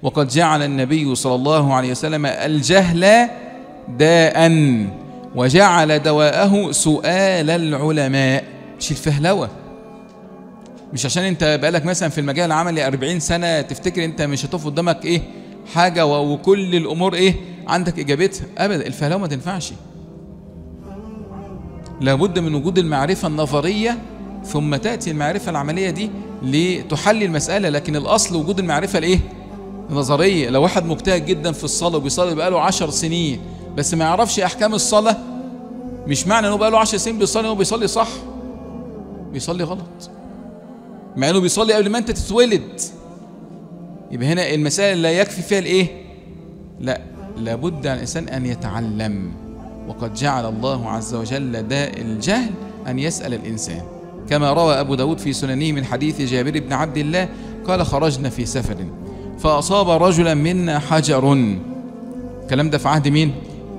وقد جعل النبي صلى الله عليه وسلم الجهل داء وجعل دواءه سؤال العلماء مش الفهلوة مش عشان انت بقالك مثلا في المجال العملي 40 سنة تفتكر انت مش هتقف قدامك ايه حاجة و- وكل الامور ايه عندك اجابتها ابدا الفهلوة ما تنفعش لابد من وجود المعرفة النظرية ثم تأتي المعرفة العملية دي لتحلي المسألة لكن الأصل وجود المعرفة الإيه؟ النظرية لو واحد مجتهد جدا في الصلاة وبيصلي بقاله عشر سنين بس ما يعرفش أحكام الصلاة مش معنى إنه بقاله عشر سنين بيصلي إنه بيصلي صح بيصلي غلط مع إنه بيصلي قبل ما أنت تتولد يبقى هنا المسائل لا يكفي فيها الإيه؟ لا لابد على الإنسان أن يتعلم وقد جعل الله عز وجل داء الجهل أن يسأل الإنسان كما روى أبو داود في سننه من حديث جابر بن عبد الله قال خرجنا في سفر فأصاب رجلا منا حجر الكلام ده في عهد مين؟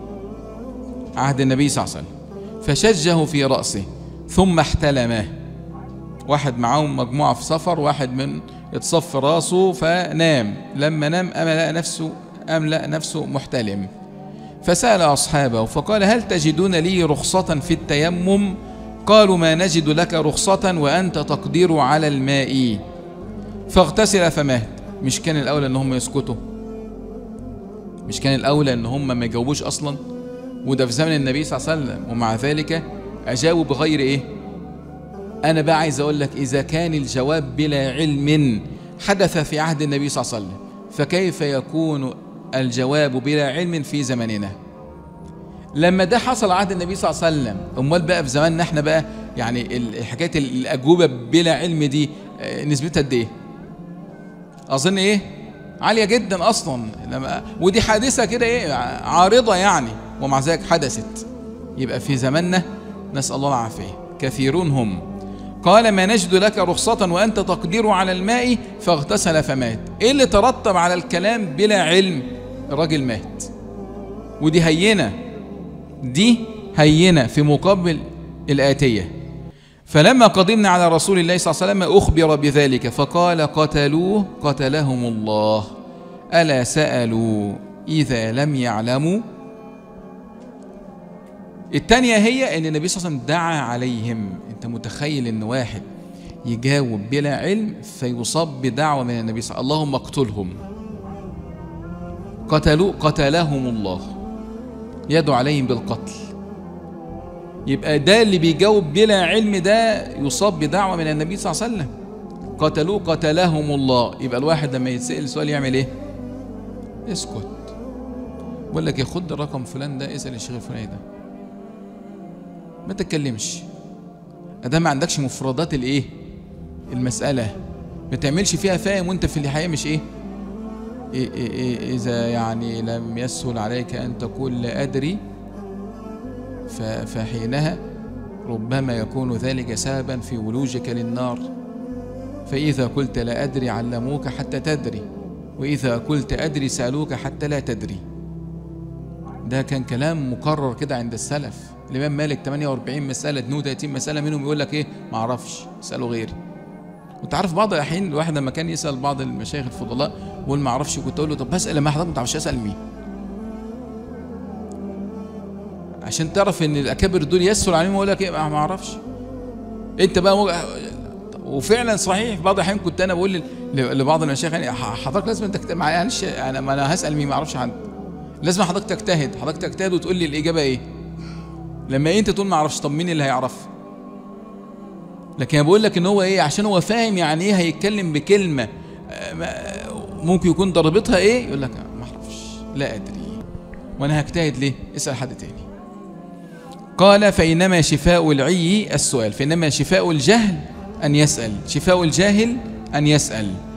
عهد النبي صلى الله عليه وسلم فشجه في رأسه ثم احتلمه واحد معاهم مجموعة في سفر واحد من اتصف راسه فنام لما نام أم لقى نفسه أم لقى نفسه محتلم فسأل أصحابه فقال هل تجدون لي رخصة في التيمم قالوا ما نجد لك رخصة وأنت تقدر على الماء فاغتسل فمات مش كان الأولى أن هم يسكتوا مش كان الأولى أن هم ما يجاوبوش أصلا وده في زمن النبي صلى الله عليه وسلم ومع ذلك أجابوا بغير إيه أنا بقى عايز أقول لك إذا كان الجواب بلا علم حدث في عهد النبي صلى الله عليه وسلم فكيف يكون الجواب بلا علم في زمننا لما ده حصل عهد النبي صلى الله عليه وسلم امال بقى في زماننا احنا بقى يعني ال- حكايه الاجوبه بلا علم دي آه، نسبتها قد ايه اظن ايه عاليه جدا اصلا لما ودي حادثه كده ايه عارضه يعني ومع ذلك حدثت يبقى في زماننا نسال الله العافيه كثيرون هم قال ما نجد لك رخصة وأنت تقدر على الماء فاغتسل فمات إيه اللي ترتب على الكلام بلا علم الراجل مات ودي هينة دي هينة في مقابل الآتية فلما قدمنا على رسول الله صلى الله عليه وسلم أخبر بذلك فقال قتلوه قتلهم الله ألا سألوا إذا لم يعلموا التانية هي أن النبي صلى الله عليه وسلم دعا عليهم أنت متخيل أن واحد يجاوب بلا علم فيصاب بدعوة من النبي صلى الله عليه وسلم اللهم اقتلهم قتلوا قتلهم الله يدعو عليهم بالقتل يبقى ده اللي بيجاوب بلا علم ده يصاب بدعوة من النبي صلى الله عليه وسلم قتلوه قتلهم الله يبقى الواحد لما يتسأل سؤال يعمل ايه اسكت بقول لك يا خد رقم فلان ده اسأل الشيخ الفلاني ده ما تتكلمش ده ما عندكش مفردات الايه المسألة ما تعملش فيها فاهم وانت في الحقيقة مش ايه إيه إيه إيه إذا يعني لم يسهل عليك أن تقول لا أدري ف- فحينها ربما يكون ذلك سببا في ولوجك للنار فإذا قلت لا أدري علموك حتى تدري وإذا قلت أدري سألوك حتى لا تدري ده كان كلام مكرر كده عند السلف الإمام مالك 48 مسألة 32 مسألة منهم يقول لك إيه ما أعرفش اسألوا غيري وانت عارف بعض الأحيان الواحد لما كان يسأل بعض المشايخ الفضلاء يقول ما أعرفش كنت أقول له طب بسأل لما حضرتك ما تعرفش أسأل مين عشان تعرف ان الاكابر دول يسهل عليهم يقول لك ايه ما اعرفش انت بقى مو... وفعلا صحيح في بعض الاحيان كنت انا بقول ل- لبعض المشايخ يعني ح- حضرتك لازم تكتب معلش انا ما انا هسال مين ما اعرفش حد لازم حضرتك تجتهد حضرتك تجتهد وتقول لي الاجابه ايه لما انت تقول ما اعرفش طب مين اللي هيعرف لكن أنا بقول لك ان هو ايه عشان هو فاهم يعني ايه هيتكلم بكلمه آه، ما- ممكن يكون ضربتها ايه يقول لك آه، ما اعرفش لا ادري وانا هجتهد ليه اسال حد تاني قال فإنما شفاء العي السؤال فإنما شفاء الجهل أن يسأل شفاء الجاهل أن يسأل